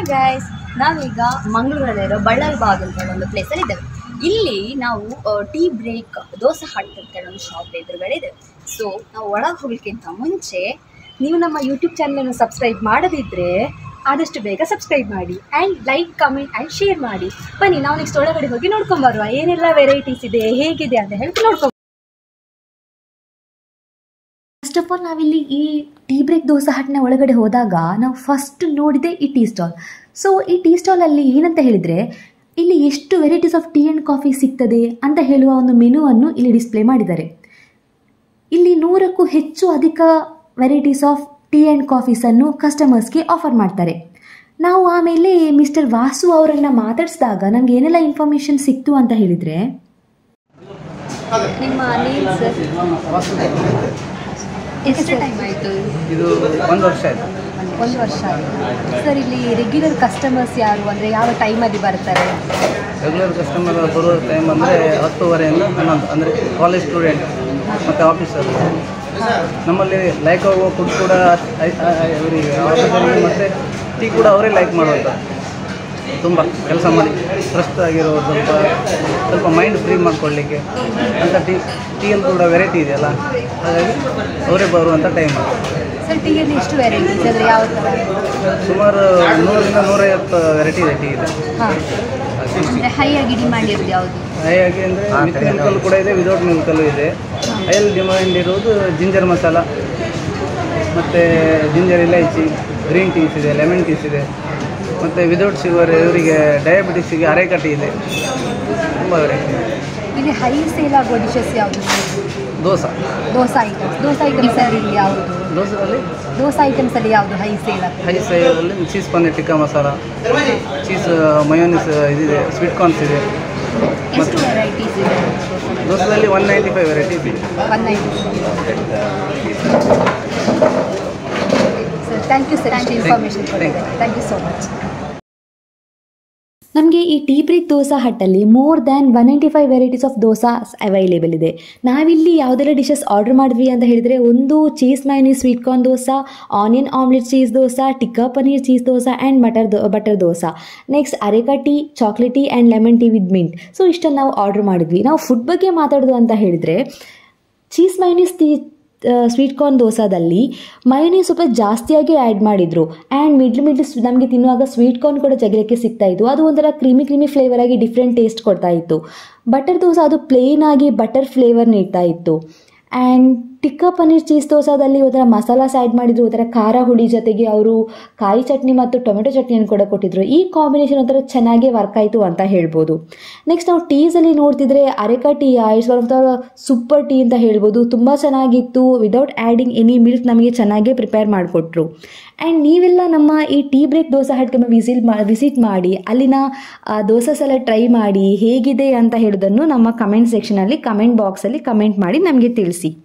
hi guys ನಾವೀಗ ಮಂಗಳೂರಲ್ಲಿರೋ ಬಳ್ಳಾರಿ ಬಾಗ್ ಅಂತ ಹೇಳೋ ಒಂದು ಪ್ಲೇಸಲ್ಲಿ ಇದ್ದೇವೆ ಇಲ್ಲಿ ನಾವು ಟೀ ಬ್ರೇಕ್ ದೋಸೆ ಹಟ್ ಅಂತ ಹೇಳೋ ಒಂದು ಶಾಪ್ ಎದುರುಗಡೆ ಇದೆ ಸೊ ನಾವು ಒಳಗೆ ಹೋಗ್ಲಿಕ್ಕಿಂತ ಮುಂಚೆ ನೀವು ನಮ್ಮ ಯೂಟ್ಯೂಬ್ ಚಾನಲನ್ನು ಸಬ್ಸ್ಕ್ರೈಬ್ ಮಾಡದಿದ್ದರೆ ಆದಷ್ಟು ಬೇಗ ಸಬ್ಸ್ಕ್ರೈಬ್ ಮಾಡಿ and like comment and share ಮಾಡಿ ಬನ್ನಿ ನಾವು ನೆಕ್ಸ್ಟ್ ಒಳಗಡೆ ಹೋಗಿ ನೋಡ್ಕೊಂಬರುವ ಏನೆಲ್ಲ ವೆರೈಟೀಸ್ ಇದೆ ಹೇಗಿದೆ ಅಂತ ಹೇಳಿ ನೋಡ್ಕೊ ಫಸ್ಟ್ ಆಫ್ ಆಲ್ ನಾವಿಲ್ಲಿ ಈ ಟೀ ಬ್ರೇಕ್ ದೋಸೆ ಹಟ್ನ ಒಳಗಡೆ ಹೋದಾಗ ನಾವು ಫಸ್ಟ್ ನೋಡಿದೆ ಈ ಟೀ ಸ್ಟಾಲ್ ಸೊ ಈ ಟೀ ಸ್ಟಾಲಲ್ಲಿ ಏನಂತ ಹೇಳಿದರೆ ಇಲ್ಲಿ ಎಷ್ಟು varieties of tea and coffee ಸಿಗ್ತದೆ ಅಂತ ಹೇಳುವ ಒಂದು ಮೆನುವನ್ನು ಇಲ್ಲಿ ಡಿಸ್ಪ್ಲೇ ಮಾಡಿದ್ದಾರೆ ಇಲ್ಲಿ ನೂರಕ್ಕೂ ಹೆಚ್ಚು ಅಧಿಕ ವೆರೈಟೀಸ್ ಆಫ್ ಟೀ ಆ್ಯಂಡ್ ಕಾಫೀಸನ್ನು ಕಸ್ಟಮರ್ಸ್ಗೆ ಆಫರ್ ಮಾಡ್ತಾರೆ ನಾವು ಆಮೇಲೆ ಮಿಸ್ಟರ್ ವಾಸು ಅವರನ್ನು ಮಾತಾಡಿಸಿದಾಗ ನಮ್ಗೆ ಏನೆಲ್ಲ ಇನ್ಫಾರ್ಮೇಷನ್ ಸಿಕ್ತು ಅಂತ ಹೇಳಿದರೆ ನಿಮ್ಮ ಎಷ್ಟು ಟೈಮ್ ಆಯಿತು ಇದು ಒಂದು ವರ್ಷ ಆಯಿತು ಒಂದು ವರ್ಷ ಆಯಿತು ಸರ್ ಇಲ್ಲಿ ರೆಗ್ಯುಲರ್ ಕಸ್ಟಮರ್ಸ್ ಯಾರು ಅಂದರೆ ಯಾವ ಟೈಮಲ್ಲಿ ಬರ್ತಾರೆ ರೆಗ್ಯುಲರ್ ಕಸ್ಟಮರ್ ಬರುವ ಟೈಮ್ ಅಂದರೆ ಹತ್ತುವರೆಯಿಂದ ಹನ್ನೊಂದು ಅಂದರೆ ಕಾಲೇಜ್ ಸ್ಟೂಡೆಂಟ್ ಮತ್ತು ಆಫೀಸರ್ ನಮ್ಮಲ್ಲಿ ಲೈಕ್ ಆಗುವ ಫುಡ್ ಕೂಡ ಐ- ಐ- ಐ- ಇವರಿಗೆ ಆಫೀಸರಿಗೆ ಮತ್ತು ಟೀ ಕೂಡ ಅವರೇ ಲೈಕ್ ಮಾಡುವಂಥ ತುಂಬ ಕೆಲಸ ಮಾಡಿ ಸ್ಟ್ರೆಸ್ ಆಗಿರೋ ಸ್ವಲ್ಪ ಸ್ವಲ್ಪ ಮೈಂಡ್ ಫ್ರೀ ಮಾಡ್ಕೊಳ್ಳಿಕ್ಕೆ ಅಂತ ಟೀ ಟೀಯಲ್ಲಿ ಕೂಡ ವೆರೈಟಿ ಇದೆಯಲ್ಲ ಹಾಗಾಗಿ ಅವರೇ ಬರುವಂಥ ಟೈಮ್ ಸರ್ ಟೀಯಲ್ಲಿ ಎಷ್ಟು ವೆರೈಟೀಸ್ ಅಂದರೆ ಯಾವ ಥರ ಸುಮಾರು ನೂರರಿಂದ ನೂರೈವತ್ತು ವೆರೈಟಿ ಇದೆ ಟೀ ಇದೆ ಹಾಂ ಅಂದರೆ ಹೈ ಆಗಿ ಡಿಮ್ಯಾಂಡ್ ಇರೋದು ಯಾವುದು ಹಾಗೆ ಅಂದರೆ ವಿತ್ ಮಿಲ್ಕಲ್ಲೂ ಕೂಡ ಇದೆ ವಿದೌಟ್ ಮಿಲ್ಕಲ್ಲೂ ಇದೆ ಹೈಯಲ್ಲಿ ಡಿಮ್ಯಾಂಡ್ ಇರೋದು ಜಿಂಜರ್ ಮಸಾಲ ಮತ್ತು ಜಿಂಜರ್ ಇಲೈಚಿ ಗ್ರೀನ್ ಟೀಸ್ ಇದೆ ಲೆಮನ್ ಟೀಸ್ ಇದೆ ಮತ್ತು ವಿದೌಟ್ ಶುಗರ್ ಇವರಿಗೆ ಡಯಾಬಿಟಿಸಿಗೆ ಅರೆಕಟ್ಟಿ ಇದೆ ತುಂಬ ವೆರೈಟಿ ಇಲ್ಲಿ ಹೈ ಸೇಲ್ ಆಗೋ ಡಿಶಸ್ ಯಾವುದು ದೋಸೆ ದೋಸೆ ಐಟಮ್ಸ್ ದೋಸೆ ಐಟಮ್ಸ್ ಇಲ್ಲಿ ಯಾವುದು ದೋಸೆದಲ್ಲಿ ದೋಸೆ ಐಟಮ್ಸಲ್ಲಿ ಯಾವುದು ಹೈ ಸೇಲ್ ಆಗ್ತದೆ ಹೈ ಸೈಡಲ್ಲಿ cheese paneer tikka masala cheese mayonnaise ಇದಿದೆ ಸ್ವೀಟ್ ಕಾರ್ನ್ಸ್ ಇದೆ ಎಷ್ಟು ವೆರೈಟೀಸ್ ಇದೆ ದೋಸೆದಲ್ಲಿ ಒನ್ ನೈಂಟಿ ಫೈವ್ ವೆರೈಟೀಸ್ ಇದೆ one ninety sir thank you sir ಅಷ್ಟು ಇನ್ಫಾರ್ಮೇಷನ್ ಕೊಟ್ಟಿದ್ದಾರೆ ಥ್ಯಾಂಕ್ ಯು ಸೋ ಮಚ್ ನಮಗೆ ಈ ಟೀ ಬ್ರೇಕ್ ದೋಸಾ ಹಟ್ಟಲ್ಲಿ more than one ninety five varieties of dosas available ಇದೆ ನಾವಿಲ್ಲಿ ಯಾವುದೆಲ್ಲ ಡಿಶಸ್ ಆರ್ಡರ್ ಮಾಡಿದ್ವಿ ಅಂತ ಹೇಳಿದರೆ ಒಂದು ಚೀಸ್ ಮೈನಿ sweet corn dosa onion omelette cheese dosa tikka paneer cheese dosa and butter ದೋ butter dosa next areca tea chocolate tea and lemon tea with mint so ಇಷ್ಟನ್ನು ನಾವು ಆರ್ಡರ್ ಮಾಡಿದ್ವಿ ನಾವು ಫುಡ್ ಬಗ್ಗೆ ಮಾತಾಡೋದು ಅಂತ ಹೇಳಿದರೆ ಚೀಸ್ ಮೈನೀಸ್ ತಿ ಸ್ವೀಟ್ ಕಾರ್ನ್ ದೋಸಾದಲ್ಲಿ ಮೈನೀಸ್ ಸ್ವಲ್ಪ ಜಾಸ್ತಿಯಾಗಿ ಆ್ಯಡ್ ಮಾಡಿದರು ಆ್ಯಂಡ್ ಮಿಡ್ಲ್ ಮಿಡ್ಲ್ ನಮಗೆ ತಿನ್ನುವಾಗ ಸ್ವೀಟ್ ಕಾರ್ನ್ ಕೂಡ ಜಗಲಿಕ್ಕೆ ಸಿಗ್ತಾ ಇತ್ತು ಅದು ಒಂಥರ ಕ್ರೀಮಿ ಕ್ರೀಮಿ ಫ್ಲೇವರ್ ಆಗಿ ಡಿಫ್ರೆಂಟ್ ಟೇಸ್ಟ್ ಕೊಡ್ತಾ ಇತ್ತು ಬಟರ್ ದೋಸಾ ಅದು ಪ್ಲೇನ್ ಆಗಿ ಬಟರ್ ಫ್ಲೇವರ್ ನೀಡ್ತಾ ಇತ್ತು ಆ್ಯಂಡ್ ಟಿಕ್ಕಾ ಪನ್ನೀರ್ ಚೀಸ್ ದೋಸಾದಲ್ಲಿ ಒಂಥರ ಮಸಾಲಾಸ್ ಆ್ಯಡ್ ಮಾಡಿದ್ರು ಒಂಥರ ಖಾರ ಹುಳಿ ಜೊತೆಗೆ ಅವರು ಕಾಯಿ ಚಟ್ನಿ ಮತ್ತು ಟೊಮೆಟೊ ಚಟ್ನಿಯನ್ನು ಕೂಡ ಕೊಟ್ಟಿದ್ರು ಈ ಕಾಂಬಿನೇಷನ್ ಒಂಥರ ಚೆನ್ನಾಗೇ ವರ್ಕ್ ಆಯಿತು ಅಂತ ಹೇಳ್ಬೋದು ನೆಕ್ಸ್ಟ್ ನಾವು ಟೀಸಲ್ಲಿ ನೋಡ್ತಿದ್ರೆ areca tea it's one of the super tea ಅಂತ ಹೇಳ್ಬೋದು ತುಂಬ ಚೆನ್ನಾಗಿತ್ತು ವಿದೌಟ್ ಆ್ಯಡಿಂಗ್ ಎನಿ ಮಿಲ್ಕ್ ನಮಗೆ ಚೆನ್ನಾಗೇ ಪ್ರಿಪೇರ್ ಮಾಡಿಕೊಟ್ರು ಆ್ಯಂಡ್ ನೀವೆಲ್ಲ ನಮ್ಮ ಈ ಟೀ ಬ್ರೇಕ್ ದೋಸೆ ಹಟ್ಗೆ ವಿಸಿಟ್ ಮಾ ವಿಸಿಟ್ ಮಾಡಿ ಅಲ್ಲಿನ ದೋಸೆಸ್ ಎಲ್ಲ ಟ್ರೈ ಮಾಡಿ ಹೇಗಿದೆ ಅಂತ ಹೇಳೋದನ್ನು ನಮ್ಮ ಕಮೆಂಟ್ ಸೆಕ್ಷನಲ್ಲಿ ಕಮೆಂಟ್ ಬಾಕ್ಸಲ್ಲಿ ಕಮೆಂಟ್ ಮಾಡಿ ನಮಗೆ ತಿಳಿಸಿ